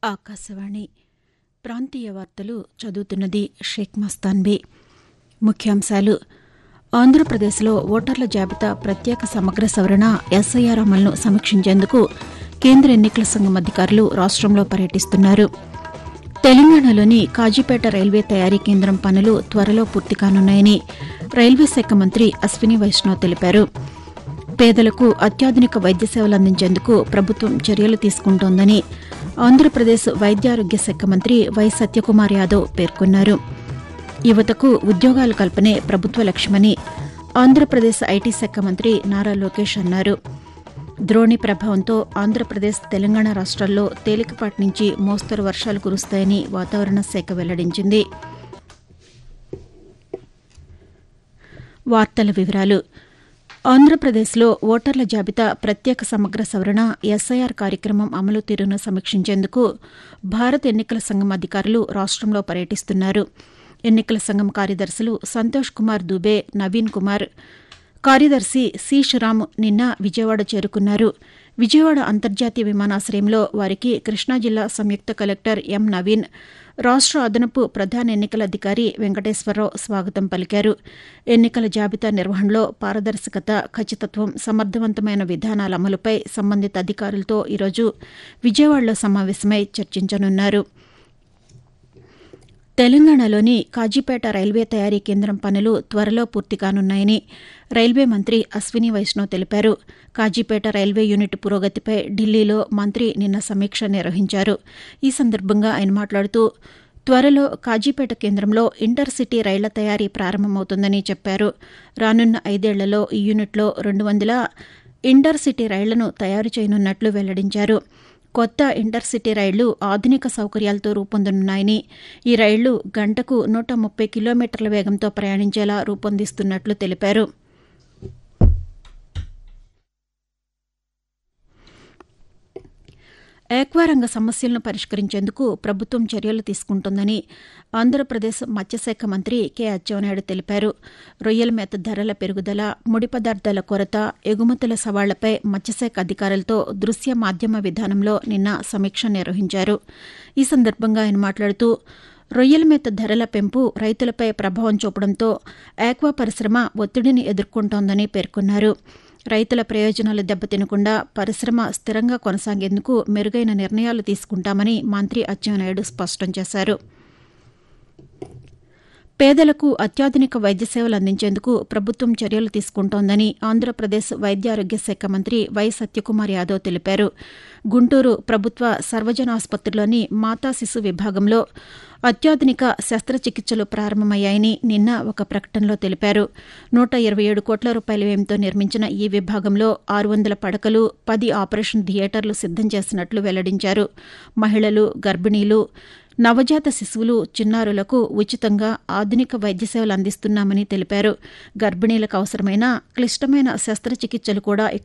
ఆకాశవాణి ప్రాంతీయ వార్తలు చదువుతున్నది షేక్ మస్తాన్బీ ముఖ్యాంశాలు ఆంధ్రప్రదేశ్లో ఓటర్ల జాబితా ప్రత్యేక సమగ్ర సవరణ ఎస్ఐఆర్ అమలును సమీక్షించేందుకు కేంద్ర ఎన్నికల సంఘం అధికారులు రాష్టంలో పర్యటిస్తున్నారు తెలంగాణలోని కాజీపేట రైల్వే తయారీ కేంద్రం పనులు త్వరలో పూర్తి కానున్నాయని రైల్వే శాఖ మంత్రి అశ్విని వైష్ణవ్ తెలిపారు పేదలకు అత్యాధునిక వైద్య సేవలు అందించేందుకు ప్రభుత్వం చర్యలు తీసుకుంటోందని ఆంధ్రప్రదేశ్ వైద్యారోగ్య శాఖ మంత్రి వై సత్యకుమార్ యాదవ్ పేర్కొన్నారు యువతకు ఉద్యోగాల కల్పనే ప్రభుత్వ లక్ష్యమని ఆంధ్రప్రదేశ్ ఐటీ శాఖ మంత్రి నారా లోకేష్ అన్నారు ద్రోణి ప్రభావంతో ఆంధ్రప్రదేశ్ తెలంగాణ రాష్ట్రాల్లో తేలికపాటి నుంచి మోస్తరు వర్షాలు కురుస్తాయని వాతావరణ శాఖ వెల్లడించింది వార్తల వివరాలు ఆంధ్రప్రదేశ్లో ఓటర్ల జాబితా ప్రత్యేక సమగ్ర సవరణ ఎస్ఐఆర్ కార్యక్రమం అమలు తీరును సమీక్షించేందుకు భారత ఎన్నికల సంఘం అధికారులు రాష్టంలో పర్యటిస్తున్నారు ఎన్నికల సంఘం కార్యదర్శులు సంతోష్ కుమార్ దుబే నవీన్ కుమార్ కార్యదర్శి సి శ్రీరామ్ నిన్న విజయవాడ చేరుకున్నారు విజయవాడ అంతర్జాతీయ విమానాశ్రయంలో వారికి కృష్ణా జిల్లా సంయుక్త కలెక్టర్ ఎం నవీన్ రాష్ట అదనపు ప్రధాన ఎన్నికల అధికారి వెంకటేశ్వరరావు స్వాగతం పలికారు ఎన్నికల జాబితా నిర్వహణలో పారదర్శకత ఖచ్చితత్వం సమర్థవంతమైన విధానాల అమలుపై సంబంధిత అధికారులతో ఈరోజు విజయవాడలో సమావేశమై చర్చించనున్నారు తెలంగాణలోని కాజీపేట రైల్వే తయారీ కేంద్రం పనులు త్వరలో పూర్తి కానున్నాయని రైల్వే మంత్రి అశ్విని వైష్ణవ్ తెలిపారు కాజీపేట రైల్వే యూనిట్ పురోగతిపై ఢిల్లీలో మంత్రి నిన్న సమీక్ష నిర్వహించారు ఈ సందర్భంగా ఆయన మాట్లాడుతూ త్వరలో కాజీపేట కేంద్రంలో ఇంటర్ సిటీ రైళ్ల తయారీ ప్రారంభమవుతుందని చెప్పారు రానున్న ఐదేళ్లలో ఈ యూనిట్లో రెండు వందల ఇంటర్ సిటీ రైళ్లను తయారు చేయనున్నట్లు వెల్లడించారు కొత్త ఇంటర్సిటీ రైళ్లు ఆధునిక సౌకర్యాలతో రూపొందనున్నాయని ఈ రైళ్లు గంటకు నూట ముప్పై కిలోమీటర్ల వేగంతో ప్రయాణించేలా రూపొందిస్తున్నట్లు తెలిపారు ఏక్వారంగ సమస్యలను పరిష్కరించేందుకు ప్రభుత్వం చర్యలు తీసుకుంటోందని ఆంధ్రప్రదేశ్ మత్స్యశాఖ మంత్రి కె అచ్చెన్నాయుడు తెలిపారు రొయ్యల మేత ధరల పెరుగుదల ముడి పదార్థాల కొరత ఎగుమతుల సవాళ్లపై మత్స్యశాఖ అధికారులతో దృశ్య మాధ్యమ విధానంలో నిన్న సమీక్ష నిర్వహించారు ఈ సందర్భంగా ఆయన మాట్లాడుతూ రొయ్యల మేత ధరల పెంపు రైతులపై ప్రభావం చూపడంతో ఆక్వా పరిశ్రమ ఒత్తిడిని ఎదుర్కొంటోందని పేర్కొన్నారు రైతుల ప్రయోజనాలు దెబ్బతినకుండా పరిశ్రమ స్థిరంగా కొనసాగేందుకు మెరుగైన నిర్ణయాలు తీసుకుంటామని మంత్రి అచ్చెన్నాయుడు స్పష్టం చేశారు పేదలకు అత్యాధునిక వైద్య సేవలు అందించేందుకు ప్రభుత్వం చర్యలు తీసుకుంటోందని ఆంధ్రప్రదేశ్ వైద్యారోగ్య శాఖ మంత్రి వై సత్యకుమార్ యాదవ్ తెలిపారు గుంటూరు ప్రభుత్వ సర్వజన ఆసుపత్రిలోని మాతా శిశు విభాగంలో అత్యాధునిక శస్త్రచికిత్సలు ప్రారంభమయ్యాయని నిన్న ఒక ప్రకటనలో తెలిపారు నూట ఇరవై ఏడు కోట్ల రూపాయల వ్యయంతో నిర్మించిన ఈ విభాగంలో ఆరు వందల పడకలు పది ఆపరేషన్ థియేటర్లు సిద్దం చేసినట్లు వెల్లడించారు మహిళలు గర్భిణీలు నవజాత శిశువులు చిన్నారులకు ఉచితంగా ఆధునిక వైద్య సేవలు అందిస్తున్నామని తెలిపారు గర్భిణీలకు అవసరమైన క్లిష్టమైన శస్త్రచికిత్సలు కూడా